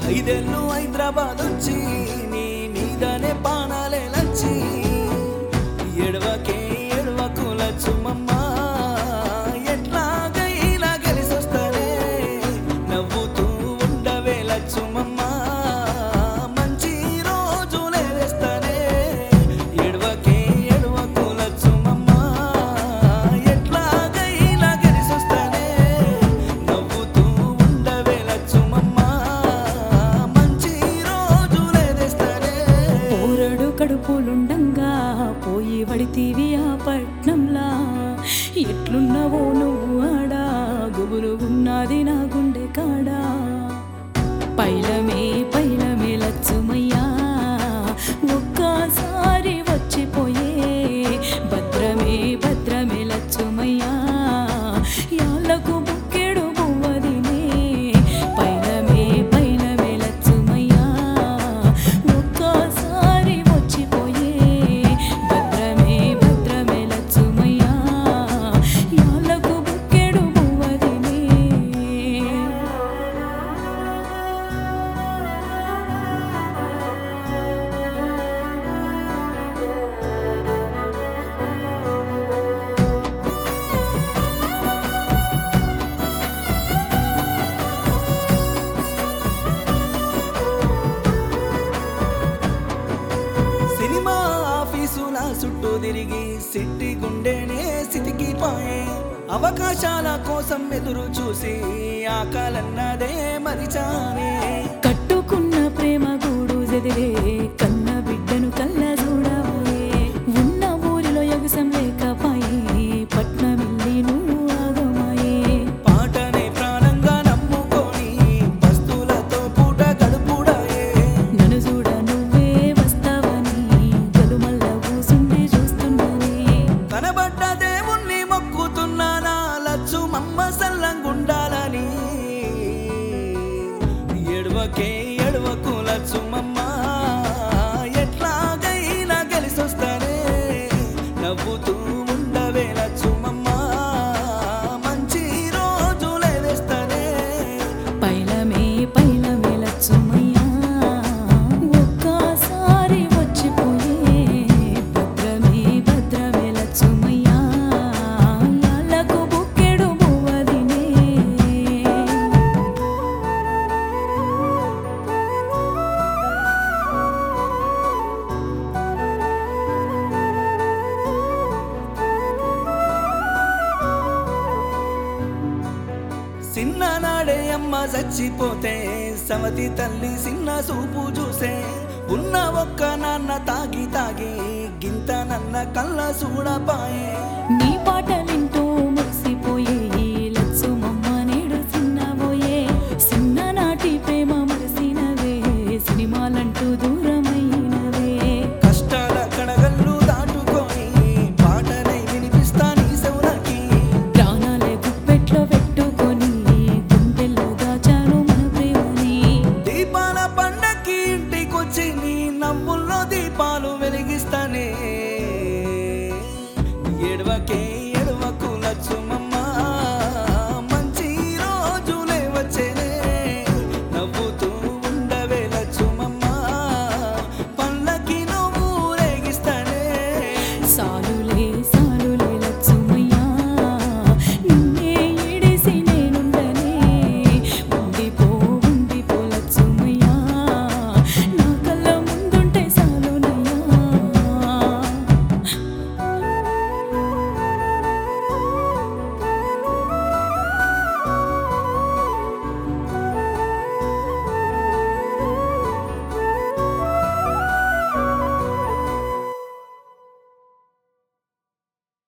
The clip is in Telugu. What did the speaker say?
ఐదేళ్ళు హైదరాబాద్ వచ్చి నీ మీదనే పానాలే లచ్చి ఎడవకే ఎడవకు లచ్చుమమ్మ ఎట్లాగైనా కలిసొస్తానే నవ్వుతూ ఉండవే లచ్చుమమ్మ మంచి రోజులే వేస్తానే ఎడవకే ఎడవకు లచ్చుమమ్మ ఎట్లాగైనా కలిసొస్తానే నవ్వుతూ ఉండవే లచ్చుమమ్మ మంచి రోజులే తెస్తానే పోరడు కడుపులుండంగా పోయి వడితీవి ఆ పట్నంలా ఎట్లున్నావో నువ్వు ఆడా గుబురుగున్నది నా గుండె కాడా పైలమే పైలమే లచ్చుమయ్యా ఒక్కసారి వచ్చిపోయే భద్రమే భద్రమే లచ్చుమయ్యా యాళ్ళకు బుక్కెడు బువ్వదినే పైలమే పైలమే లచ్చుమయ్యా ఒక్కసారి వచ్చిపోయే భద్రమే భద్రమే లచ్చుమయ్యా యాళ్ళకు బుక్కెడు బువ్వదినే సినిమా ఆఫీసుల చుట్టూ తిరిగి సిట్టి గుండెనే సిటికి పాయే అవకాశాల కోసం ఎదురు చూసి ఆకాలన్నదే మరిచానే కట్టుకున్న ప్రేమ గూడు జదిరే కన్న బిడ్డను కళ్ళ చూడవే ఉన్న ఊరిలో ఎగసం లేకపాయే పట్నమిల్లి నువ్వు ఆగమాయే పాటనే ప్రాణంగా నమ్ముకొని వస్తువులతో పూట గడుపుడాయే నన్ను చూడ నువ్వే వస్తావని గలుమల్ల కూసుండి చూస్తున్నానే కనబడ్డ దేవుణ్ణి మొక్కుతున్నానా లచ్చు మమ్మ సల్లంగుండాలని ఎడవకే ఎడవకు లచ్చు మమ్మ ఎట్లాగైనా కలిసొస్తానే నవ్వుతూ ఉండవే లచ్చు మమ్మ మంచి రోజులే వేస్తానే పైలమే పైలమే లచ్చుమయ్యా ఒక్కసారి వచ్చిపోయే భద్రమే భద్రమే లచ్చుమయ్యా యాళ్ళకు బుక్కెడు బువ్వదినే చిన్ననాడే అమ్మ చచ్చిపోతే సవతి తల్లి చిన్న చూపు చూసే ఉన్న ఒక్క నాన్న తాగి తాగి గింత నన్న కళ్ళ చూడపాయే నీ పాట